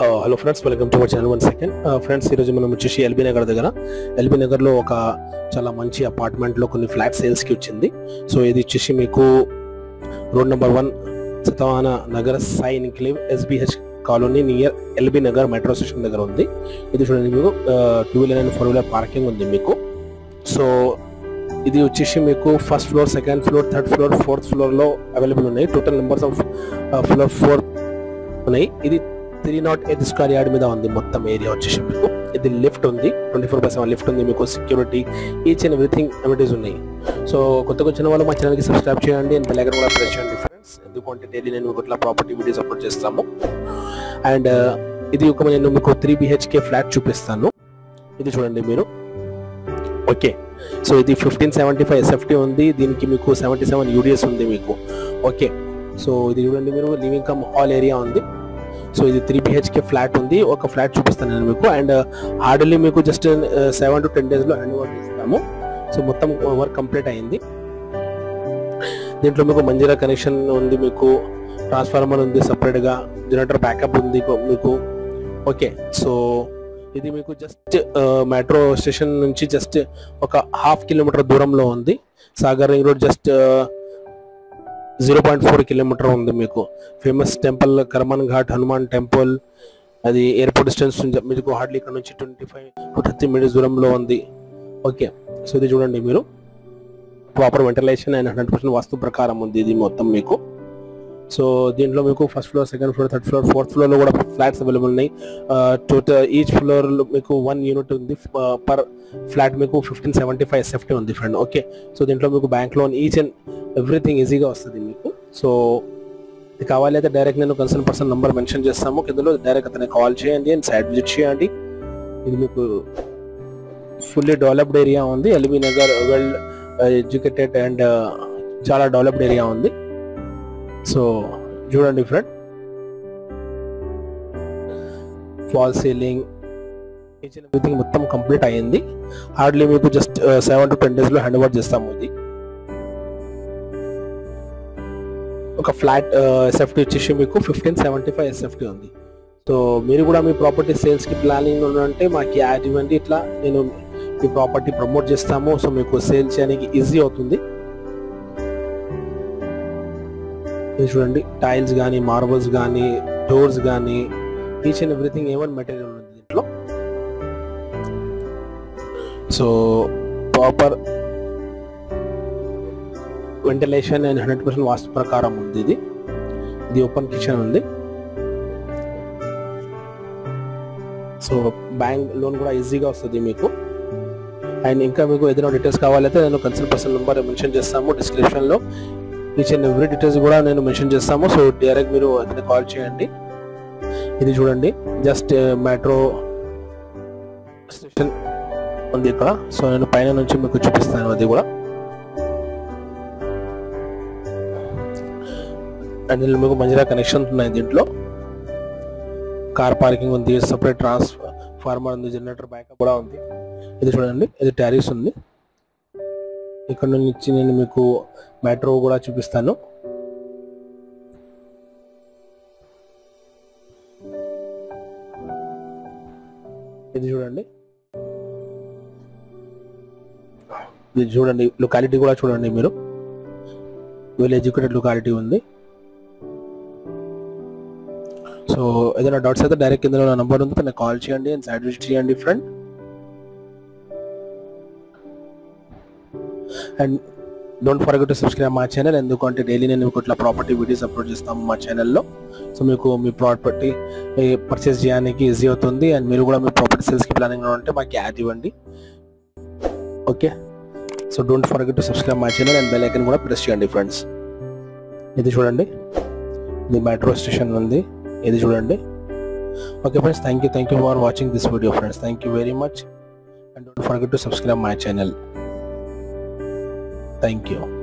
hello friends welcome to our channel one second friends ఈరోజు మనం వచ్చేసి ఎల్బీ నగర్ దగ్గర ఎల్బీ నగర్లో ఒక చాలా మంచి అపార్ట్మెంట్లో కొన్ని ఫ్లాట్ సేల్స్కి వచ్చింది సో ఇది వచ్చేసి మీకు road number one Satavahana Nagar Sai enclave SBH colony near LB Nagar metro station దగ్గర ఉంది ఇది చూడండి మీకు two wheeler and four wheeler parking ఉంది మీకు సో ఇది వచ్చేసి మీకు first floor second floor third floor fourth ఫ్లోర్లో అవైలబుల్ ఉన్నాయి total numbers of floor four ఉన్నాయి ఇది three naught eight square yard మీద ఉంది మొత్తం ఏరియా వచ్చేసి మీకు ఇది లిఫ్ట్ ఉంది twenty four by seven lift ఉంది మీకు security each and everything amenities ఉన్నాయి సో కొత్తగా వచ్చిన వాళ్ళు మా ఛానల్కి సబ్స్క్రైబ్ చేయండి అండ్ బెల్ ఐకాన్ కూడా ప్రెస్ చేయండి ఫ్రెండ్స్ ఎందుకంటే డైలీ నేను మీకు ఇట్లా ప్రాపర్టీ వీడియోస్ అప్లోడ్ చేస్తాము అండ్ ఇది ఒక నేను మీకు త్రీ బిహెచ్కే ఫ్లాట్ చూపిస్తాను ఇది చూడండి మీరు ఓకే సో ఇది ఫిఫ్టీన్ సెవెంటీ ఫైవ్ ఎస్ఎఫ్టీ ఉంది దీనికి మీకు సెవెంటీ సెవెన్ యూడిఎస్ ఉంది మీకు ఓకే సో ఇది చూడండి మీరు లివింగ్ కమ్ హాల్ ఏరియా ఉంది సో ఇది త్రీ బిహెచ్కే ఫ్లాట్ ఉంది ఒక ఫ్లాట్ చూపిస్తాను నేను మీకు అండ్ హార్డ్లీ మీకు జస్ట్ సెవెన్ టు టెన్ డేస్లో హ్యాండ్ ఓవర్ చేస్తాము సో మొత్తం వర్క్ కంప్లీట్ అయింది దీంట్లో మీకు మంజీరా కనెక్షన్ ఉంది మీకు ట్రాన్స్ఫార్మర్ ఉంది సపరేట్గా జనరేటర్ బ్యాకప్ ఉంది మీకు ఓకే సో ఇది మీకు జస్ట్ మెట్రో స్టేషన్ నుంచి జస్ట్ ఒక హాఫ్ కిలోమీటర్ దూరంలో ఉంది Sagar ring road just zero point four kilometre ఉంది మీకు famous temple Karmanghat Hanuman temple అది ఎయిర్పోర్ట్ డిస్టెన్స్ మీకు హార్డ్లీ ఇక్కడ నుంచి twenty five to thirty minutes దూరంలో ఉంది ఓకే సో ఇది చూడండి మీరు proper ventilation and hundred percent vastu ప్రకారం ఉంది ఇది మొత్తం మీకు సో దీంట్లో మీకు first floor second floor third floor fourth ఫ్లోర్లో కూడా ఫ్లాట్స్ అవైలబుల్ ఉన్నాయి టోటల్ ఈచ్ ఫ్లోర్ మీకు వన్ యూనిట్ ఉంది పర్ ఫ్లాట్ మీకు ఫిఫ్టీన్ సెవెంటీ ఫైవ్ ఎస్ఎఫ్టీ ఉంది ఫ్రెండ్ ఓకే సో దీంట్లో మీకు bank loan each and everything ఈజీగా వస్తుంది మీకు సో ఇది కావాలి అయితే డైరెక్ట్ నేను కన్సర్న్ పర్సన్ నంబర్ మెన్షన్ చేస్తాము కిందలో డైరెక్ట్ అతనికి కాల్ చేయండి అండ్ సైట్ విజిట్ చేయండి ఇది మీకు ఫుల్లీ డెవలప్డ్ ఏరియా ఉంది LB Nagar well educated and చాలా డెవలప్డ్ ఏరియా ఉంది సో చూడండి friend fall ceiling each and everything మొత్తం కంప్లీట్ అయ్యింది హార్డ్లీ మీకు జస్ట్ సెవెన్ టు టెన్ డేస్లో హ్యాండ్ ఓవర్ చేస్తాము ఇది ఒక ఫ్లాట్ ఎస్ఎఫ్టీ వచ్చేసి మీకు ఫిఫ్టీన్ సెవెంటీ ఫైవ్ ఎస్ఎఫ్టీ ఉంది సో మీరు కూడా మీ ప్రాపర్టీ సేల్స్కి ప్లానింగ్ ఉందంటే మాకు యాడ్ ఇవ్వండి ఇట్లా నేను మీ ప్రాపర్టీ ప్రమోట్ చేస్తాము సో మీకు సేల్ చేయడానికి ఈజీ అవుతుంది ఇది చూడండి టైల్స్ కానీ మార్బల్స్ కానీ డోర్స్ కానీ ఈచ్ అండ్ ఎవ్రీథింగ్ ఏమన్ మెటీరియల్ ఉంది దీంట్లో so proper ventilation and hundred percent vastu ప్రకారం ఉంది ఇది ఇది ఓపెన్ కిచెన్ ఉంది సో బ్యాంక్ లోన్ కూడా ఈజీగా వస్తుంది మీకు అండ్ ఇంకా మీకు ఏదైనా డీటెయిల్స్ కావాలైతే నేను కన్సల్ట్ పర్సన్ నెంబర్ మెన్షన్ చేస్తాము డిస్క్రిప్షన్లో ఈచ్ అండ్ ఎవ్రీ డీటెయిల్స్ కూడా నేను మెన్షన్ చేస్తాము సో డైరెక్ట్ మీరు అతను కాల్ చేయండి ఇది చూడండి జస్ట్ మెట్రో స్టేషన్ ఉంది ఇక్కడ సో నేను పైన నుంచి మీకు చూపిస్తాను అది కూడా అండ్ దీనిలో మీకు మంచిగా కనెక్షన్ ఉన్నాయి దీంట్లో కార్ పార్కింగ్ ఉంది సపరేట్ ట్రాన్స్ ఫార్మర్ ఉంది జనరేటర్ బ్యాకప్ కూడా ఉంది ఇది చూడండి ఇది టారిస్ ఉంది ఇక్కడ నుంచి నేను మీకు మెట్రో కూడా చూపిస్తాను ఇది చూడండి ఇది చూడండి లొకాలిటీ కూడా చూడండి మీరు వెల్ ఎడ్యుకేటెడ్ లొకాలిటీ ఉంది సో ఏదైనా డౌట్స్ అయితే డైరెక్ట్ కింద నా నంబర్ ఉంది తనకి కాల్ చేయండి అండ్ సైడ్ విజిట్ చేయండి friend and don't forget to subscribe మా ఛానల్ ఎందుకంటే డైలీ నేను మీకు ఇట్లా ప్రాపర్టీ వీడియోస్ అప్లోడ్ చేస్తాము మా ఛానల్లో సో మీకు మీ ప్రాపర్టీ పర్చేస్ చేయడానికి ఈజీ అవుతుంది అండ్ మీరు కూడా మీ ప్రాపర్టీ సేల్స్కి ప్లానింగ్ ఉంటే మాకు యాడ్ ఇవ్వండి okay so don't forget to subscribe మా ఛానల్ అండ్ బెల్ ఐకన్ కూడా ప్రెస్ చేయండి ఫ్రెండ్స్ ఇది చూడండి ఇది మెట్రో స్టేషన్ ఉంది ఇది చూడండి okay friends thank you thank you for watching this video friends thank you very much and don't forget to subscribe my channel thank you